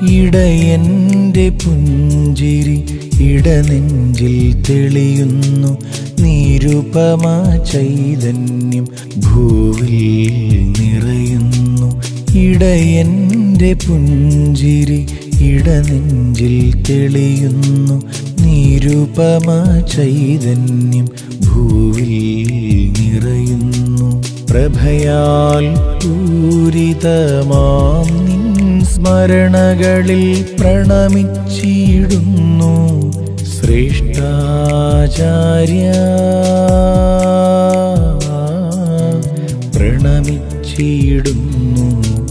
ഇടയന്റെ പുഞ്ചിരി ഇടനെഞ്ചിൽ തെളിയുന്നു നിരുപമ ചൈതന്യം ഭൂവിൽ നിറയുന്നു ഇടയന്റെ പുഞ്ചിരി ഇടനെഞ്ചിൽ തെളിയുന്നു നിരുപമ ചൈതന്യം ഭൂവിൽ നിറയുന്നു പ്രഭയാൽ പൂരിതമാം നിൻ സ്മരണകളിൽ പ്രണമിച്ചിടുന്നു ശ്രേഷ്ഠാചാര്യ പ്രണമിച്ചിടുന്നു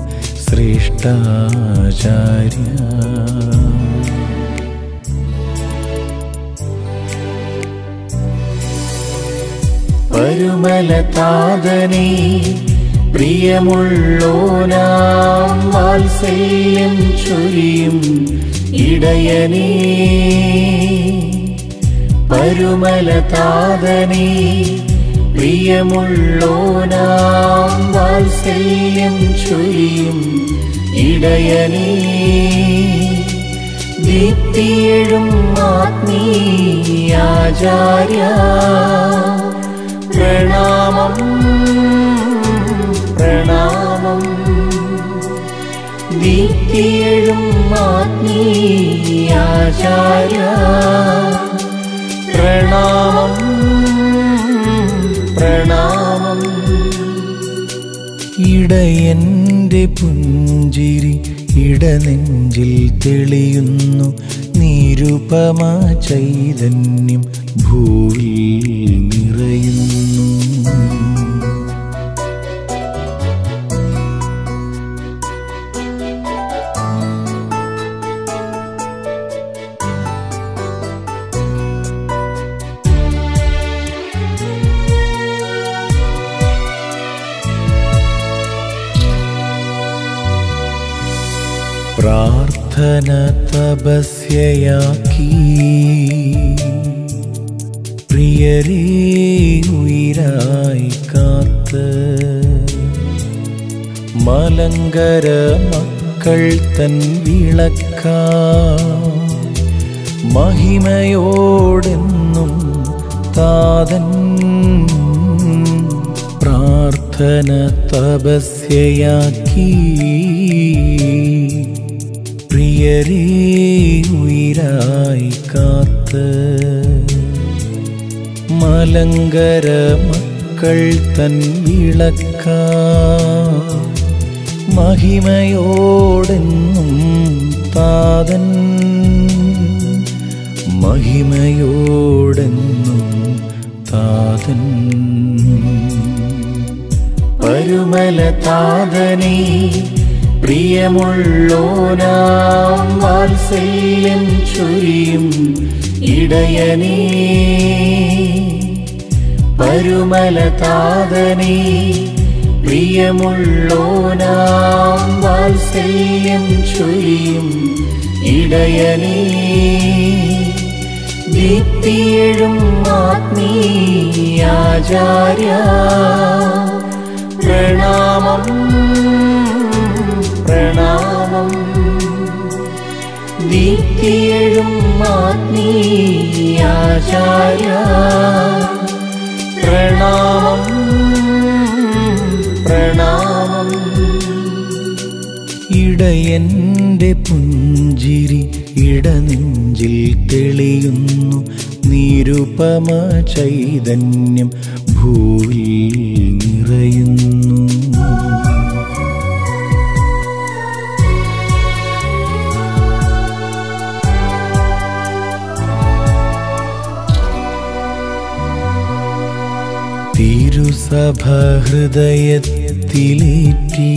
ശ്രേഷ്ഠാചാര്യ പരുമല താതനേ പ്രിയമുള്ളോനാം വാത്സല്യം ചൊരിയും ഇടയനേ പരുമല താതനേ പ്രിയമുള്ളോനാം വാത്സല്യം ചൊരിയും ഇടയനേ ദീപ്തിയെഴും ആത്മീയാചാര്യ പ്രണാമം പ്രണാമം ദീപ്തിയെഴും ആത്മീയാചാര്യ പ്രണാമം പ്രണാമം ഇടയന്റെ പുഞ്ചിരി ഇടനെഞ്ചിൽ തെളിയുന്നു നിരുപമ ചൈതന്യം ഭൂവിൽ നിറയുന്നു പ്രാർത്ഥന തപസ്യയാക്കി പ്രിയരേ ഉയരായി കാത്ത് മലങ്കര മക്കൾ തൻ വിളക്ക മഹിമയോടെന്നും താതൻ പ്രാർത്ഥന തപസ്യയാക്കി പ്രിയരേ ഉയരായി കാത്ത് മലങ്കര മക്കൾ തൻ വിളക്ക മഹിമയോടെന്നും താതൻ മഹിമയോടെന്നും താതൻ പരുമല താതനേ പ്രിയമുള്ളോനാം വാത്സല്യം ചൊരിയും ഇടയനേ പരുമല താതനേ പ്രിയമുള്ളോനാം വാത്സല്യം ചൊരിയും ഇടയനേ ദീപ്തിയെഴും ആത്മീയാചാര്യ പ്രണാമം പ്രണാമം ദീപ്തിയെഴും ആത്മീയാചാര്യ പ്രണാമം പ്രണാമം ഇടയന്റെ പുഞ്ചിരി ഇടനെഞ്ചിൽ തെളിയുന്നു നിരുപമ ചൈതന്യം ഭൂവിൽ നിറയുന്നു തിരുസഭ ഹൃദയത്തിലേറ്റി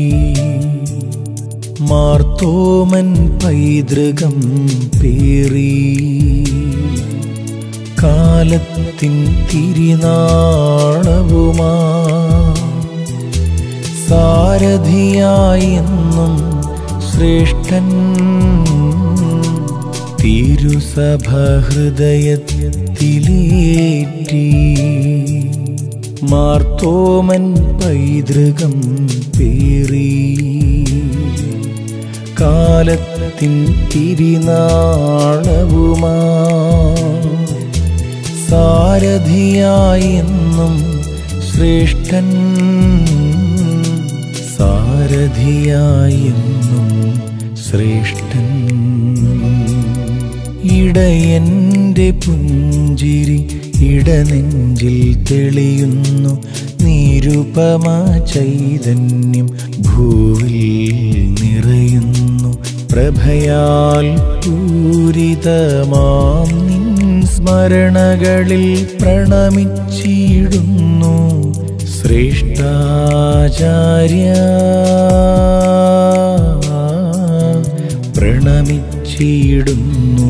മാർത്തോമൻ പൈതൃകം പേറി കാലത്തിൻ തിരിനാളവുമാ സാരഥിയായി എന്നും ശ്രേഷ്ഠൻ തിരുസഭ ഹൃദയത്തിലേറ്റി മാർത്തോമൻ പൈതൃകം പേറി കാലത്തിൻ തിരിനാളവുമാ സാരഥിയായി എന്നും ശ്രേഷ്ഠൻ സാരഥിയായി എന്നും ശ്രേഷ്ഠൻ ഇടയന്റെ പുഞ്ചിരി ഇടനെഞ്ചിൽ തെളിയുന്നു നിരുപമ ചൈതന്യം ഭൂവിൽ നിറയുന്നു പ്രഭയാൽ പൂരിതമാം നിൻ സ്മരണകളിൽ പ്രണമിച്ചിടുന്നു ശ്രേഷ്ഠാചാര്യ പ്രണമിച്ചിടുന്നു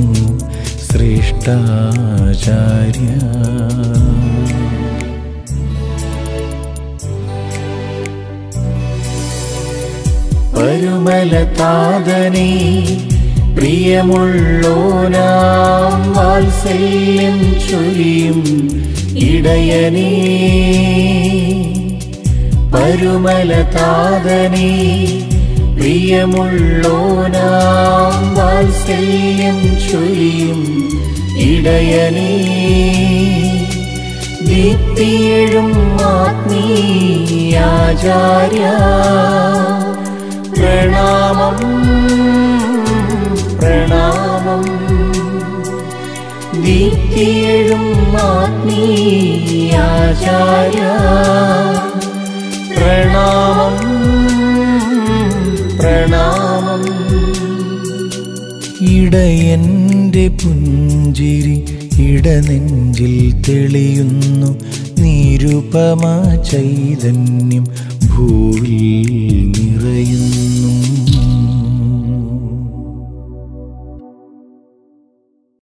ശ്രേഷ്ഠാചാര്യ പരുമലതാതനേ പ്രിയമുള്ളോനാം വാത്സല്യം ചൊരിയും ഇടയനേ പരുമലതാതനേ പ്രിയമുള്ളോനാം വാത്സല്യം ചൊരിയും ഇടയനേ ദീപ്തിയെഴും ആത്മീയാചാര്യ പ്രണാമം പ്രണാമം ദീപ്തിയെഴും ആത്മീയാചാര്യ പ്രണാമം പ്രണാമം ഇടയന്റെ പുഞ്ചിരി ഇടനെഞ്ചിൽ തെളിയുന്നു നിരുപമ ചൈതന്യം ഭൂവിൽ നിറയുന്നു